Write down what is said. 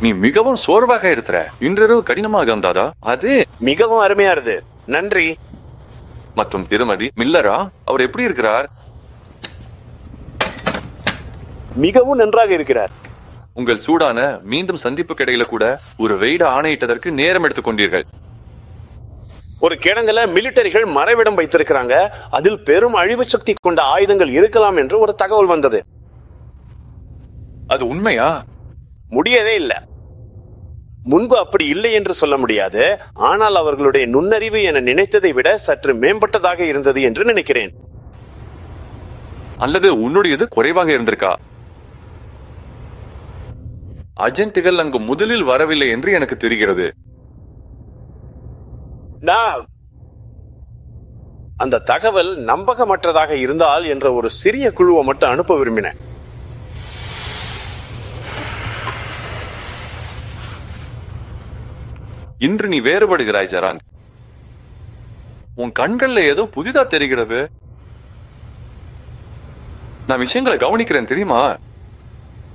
நீ மிகவும் சோர்வாக இருக்கிற இன்றிரவு கடினமாக இருந்தாதா அது மிகவும் அருமையா இருது நன்றி மற்றும் திருமதி மில்லரா அவர் எப்படி இருக்கிறார் மிகவும் நன்றாக இருக்கிறார் உங்கள் சூடான மீண்டும் சந்திப்பு கிடையில கூட ஒரு வெயிட ஆணையிட்டதற்கு நேரம் எடுத்துக் கொண்டீர்கள் ஒரு கிடங்குல மிலிட்டரிகள் மறைவிடம் வைத்திருக்கிறாங்க அதில் பெரும் அழிவு சக்தி கொண்ட ஆயுதங்கள் இருக்கலாம் என்று ஒரு தகவல் வந்தது அது உண்மையா முடியவே இல்ல முன்பு அப்படி இல்லை என்று சொல்ல முடியாது ஆனால் அவர்களுடைய நுண்ணறிவு என நினைத்ததை விட சற்று மேம்பட்டதாக இருந்தது என்று நினைக்கிறேன் அல்லது உன்னுடையது குறைவாக இருந்திருக்கா அஜென்ட்டுகள் அங்கு முதலில் வரவில்லை என்று எனக்கு தெரிகிறது நான் அந்த தகவல் நம்பகமற்றதாக இருந்தால் என்ற ஒரு சிறிய குழுவை மட்டும் அனுப்ப விரும்பினேன் இன்று நீ வேறுபடுகிறாய் ஜரான் உன் கண்கள்ல ஏதோ புதிதா தெரிகிறது நான் விஷயங்களை கவனிக்கிறேன் தெரியுமா